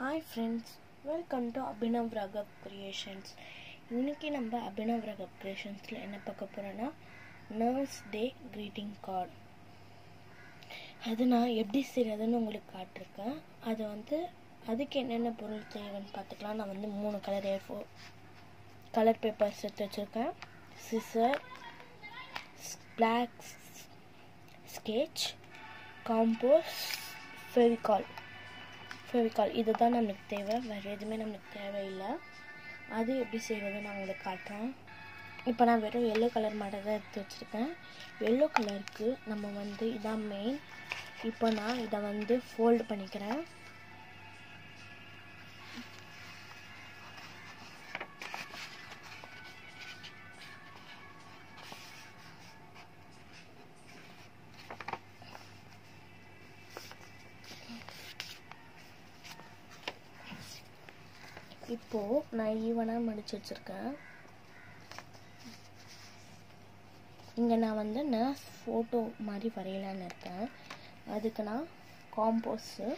hi friends welcome to Abhinav ரகப் creations இன்னைக்கு நம்ம அபினவ் ரகப் கிரியேஷன்ஸில் என்ன பார்க்க போகிறோன்னா நர்ஸ் டே greeting கார்டு அது நான் எப்படி செய்கிறதுன்னு உங்களுக்கு காட்டிருக்கேன் அது வந்து அதுக்கு என்னென்ன பொருள் தேவைன்னு பார்த்துக்கலாம் நான் வந்து மூணு colour A four colour papers எடுத்து வச்சுருக்கேன் சிசர் பிளாக் ஸ்கெட்ச் காம்போஸ் ஃபெவிகால் ஃபெவிகால் இது தான் நம்மளுக்கு தேவை வேறு எதுவுமே நம்மளுக்கு தேவையில்லை அது எப்படி செய்கிறது நான் உங்களுக்கு காட்டுறேன் இப்போ நான் வெறும் எல்லோ கலர் மட்டும் தான் எடுத்து வச்சுருக்கேன் எல்லோ கலருக்கு நம்ம வந்து இதான் மெயின் இப்போ நான் இதை வந்து ஃபோல்டு பண்ணிக்கிறேன் இப்போது நான் ஈவனாக மடித்து வச்சுருக்கேன் இங்கே நான் வந்து நர்ஸ் ஃபோட்டோ மாதிரி வரையலான்னு இருக்கேன் அதுக்கு நான் காம்போஸு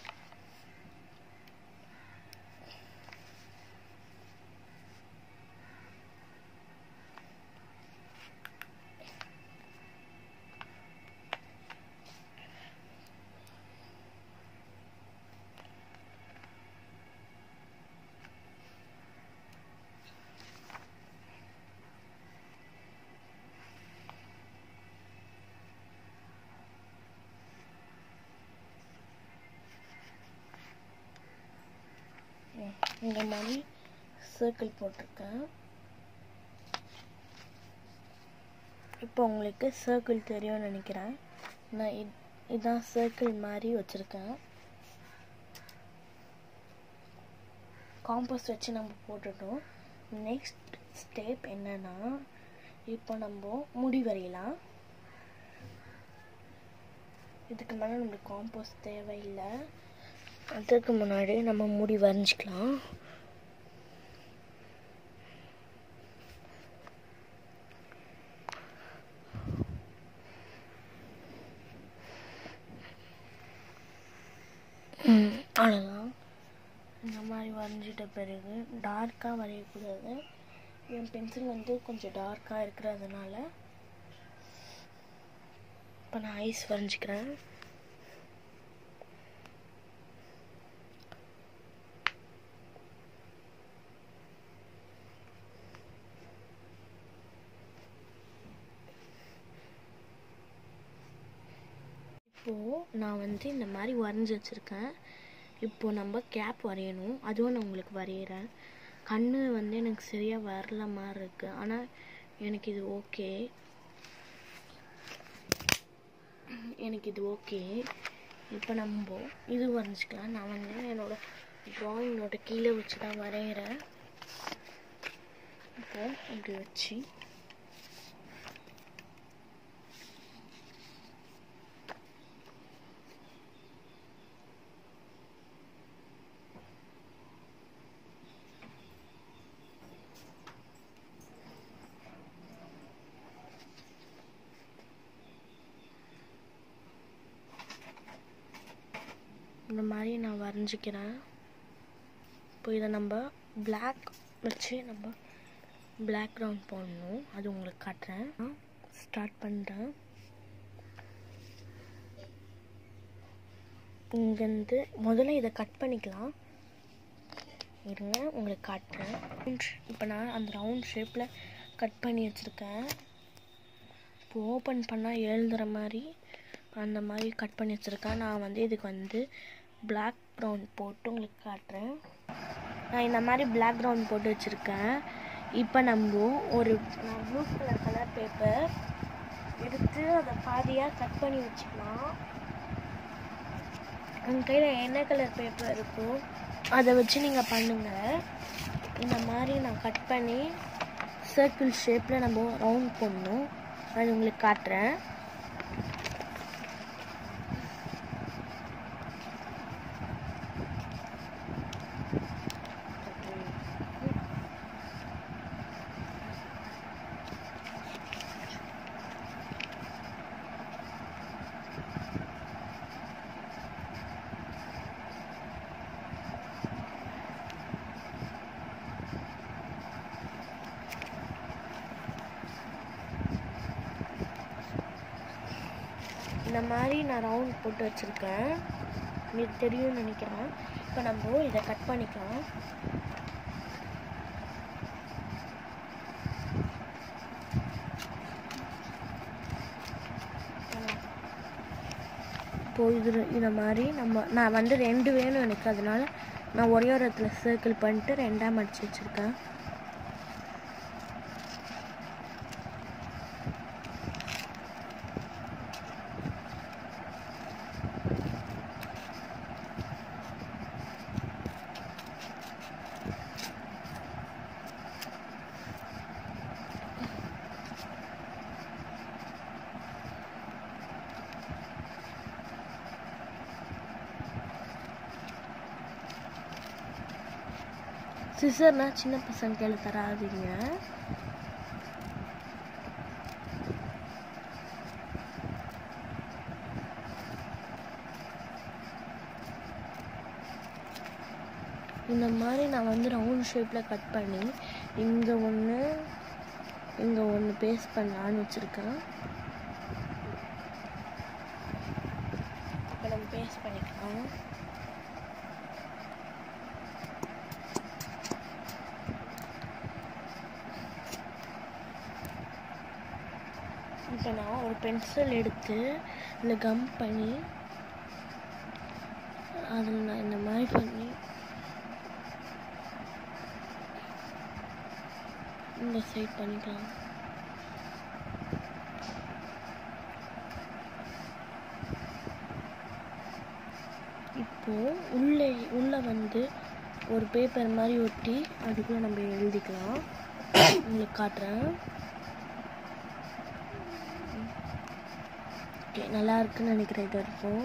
இந்த மாதிரி சர்க்கிள் போட்டிருக்கேன் இப்போ உங்களுக்கு சர்க்கிள் தெரியும்னு நினைக்கிறேன் நான் இத் இதான் சர்க்கிள் மாதிரி வச்சுருக்கேன் காம்போஸ் வச்சு நம்ம போட்டுட்டோம் நெக்ஸ்ட் ஸ்டெப் என்னன்னா இப்போ நம்ம முடி வரையலாம் இதுக்கு மேலே நம்மளுக்கு காம்போஸ் தேவையில்லை அதுக்கு முன்னாடி நம்ம முடி வரைஞ்சிக்கலாம் அவ்வளோதான் இந்த மாதிரி வரைஞ்சிட்ட பிறகு டார்க்காக வரையக்கூடாது என் பென்சில் வந்து கொஞ்சம் டார்க்காக இருக்கிறதுனால இப்போ நான் ஐஸ் வரைஞ்சிக்கிறேன் இப்போது நான் வந்து இந்த மாதிரி வரைஞ்சி வச்சுருக்கேன் இப்போது நம்ம கேப் வரையணும் அதுவும் நான் உங்களுக்கு வரைகிறேன் கண் வந்து எனக்கு சரியாக வரல மாதிரி இருக்குது ஆனால் எனக்கு இது ஓகே எனக்கு இது ஓகே இப்போ நம்ம இது வரைஞ்சிக்கலாம் நான் வந்து என்னோடய ட்ராயிங் நோட்டை கீழே வச்சு தான் வரைகிறேன் இப்போ இப்படி வச்சு இந்த மாதிரி நான் வரைஞ்சிக்கிறேன் இப்போ இதை நம்ம பிளாக் வச்சு நம்ம பிளாக் கிரவுண்ட் போடணும் அது உங்களுக்கு காட்டுறேன் ஸ்டார்ட் பண்ணுறேன் இங்கேருந்து முதல்ல இதை கட் பண்ணிக்கலாம் இருங்க உங்களுக்கு காட்டுறேன் இப்போ நான் அந்த ரவுண்ட் ஷேப்பில் கட் பண்ணி வச்சுருக்கேன் இப்போ ஓப்பன் பண்ணால் எழுதுகிற மாதிரி அந்த மாதிரி கட் பண்ணி வச்சுருக்கேன் நான் வந்து இதுக்கு வந்து பிளாக் க்ரௌண்ட் போட்டு உங்களுக்கு காட்டுறேன் நான் இந்த மாதிரி பிளாக் க்ரௌண்ட் போட்டு வச்சுருக்கேன் இப்போ நம்ம ஒரு நான் ப்ளூ கலர் கலர் பேப்பர் எடுத்து அதை பாதியாக கட் பண்ணி வச்சுக்கலாம் உங்கள் கையில் என்ன கலர் பேப்பர் இருக்கோ அதை வச்சு நீங்கள் பண்ணுங்கள் இந்த மாதிரி நான் கட் பண்ணி சர்க்கிள் ஷேப்பில் நம்ம ரவுண்ட் பண்ணணும் அது உங்களுக்கு காட்டுறேன் இந்த மாதிரி நான் ரவுண்ட் போட்டு வச்சுருக்கேன் உங்களுக்கு தெரியும்னு நினைக்கிறேன் இப்போ நம்ம இதை கட் பண்ணிக்கலாம் இப்போ இது இந்த மாதிரி நம்ம நான் வந்து ரெண்டு வேணும் எனக்கு அதனால நான் ஒரே ஒரு இடத்துல சர்க்கிள் பண்ணிட்டு ரெண்டாக மடிச்சு வச்சுருக்கேன் சிசர்னா சின்ன பசங்க கையில் தராதீங்க இந்த மாதிரி நான் வந்து ரவுண்ட் ஷேப்பில் கட் பண்ணி இங்கே ஒன்று இங்கே ஒன்று பேஸ்ட் பண்ணலான்னு வச்சுருக்கேன் இப்போ நம்ம பேஸ்ட் பண்ணிக்கலாம் இப்போ நான் ஒரு பென்சில் எடுத்து இந்த கம் பண்ணி அதில் நான் இந்த மாதிரி பண்ணி இந்த சைட் பண்ணிக்கலாம் இப்போ உள்ளே உள்ளே வந்து ஒரு பேப்பர் மாதிரி ஒட்டி அதுக்குள்ளே நம்ம எழுதிக்கலாம் உங்களுக்கு காட்டுறேன் ஓகே நல்லா இருக்குன்னு நினைக்கிறேன் இது வரைக்கும்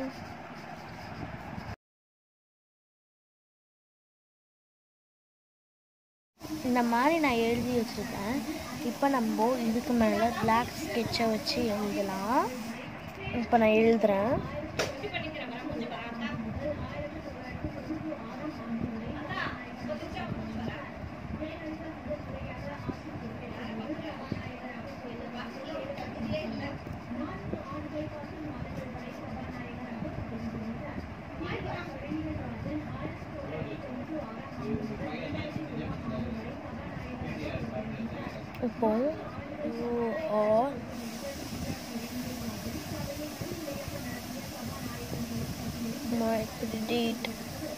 இந்த மாதிரி நான் எழுதி வச்சுருக்கேன் இப்போ நம்ம இதுக்கு மேலே பிளாக் ஸ்கெட்சை வச்சு எழுதலாம் இப்போ நான் எழுதுறேன் இப்போ ஓ mark the date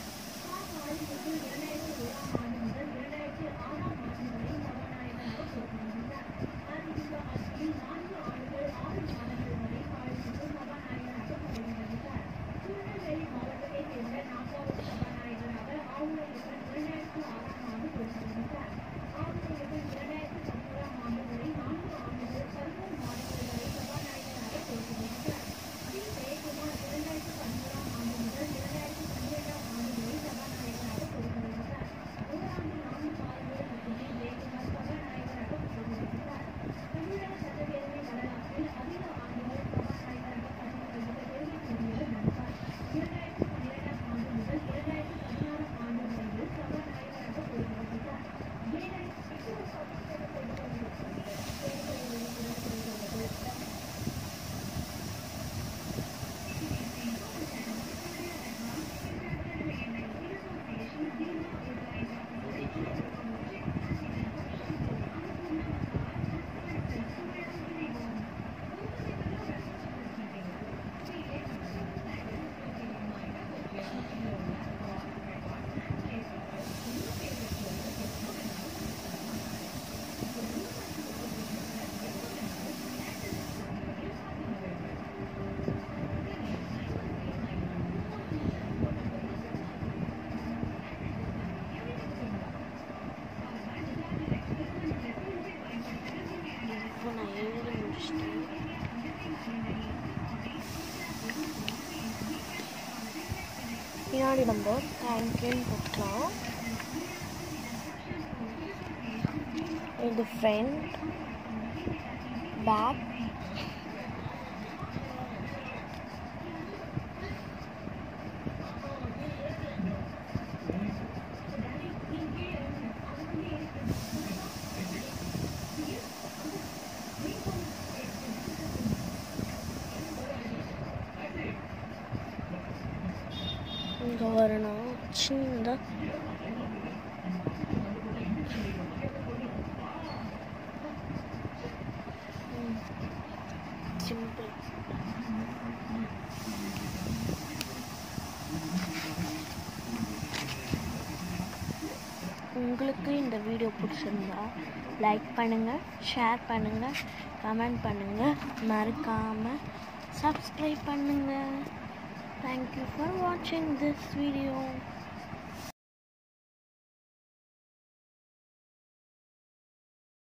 இப்போ நான் எழுதி முடிச்சிட்டேன் பின்னாடி நம்ம தேங்க்யூன்னு போட்டுக்கலாம் இது ஃப்ரண்ட் பேக் இங்கே வரணும் சின்னதாக சிம்பிள் உங்களுக்கு இந்த வீடியோ பிடிச்சிருந்தா லைக் பண்ணுங்கள் ஷேர் பண்ணுங்கள் கமெண்ட் பண்ணுங்கள் மறக்காமல் சப்ஸ்கிரைப் பண்ணுங்கள் தேங்க்யூ ஃபார் வாட்சிங் திஸ் வீடியோ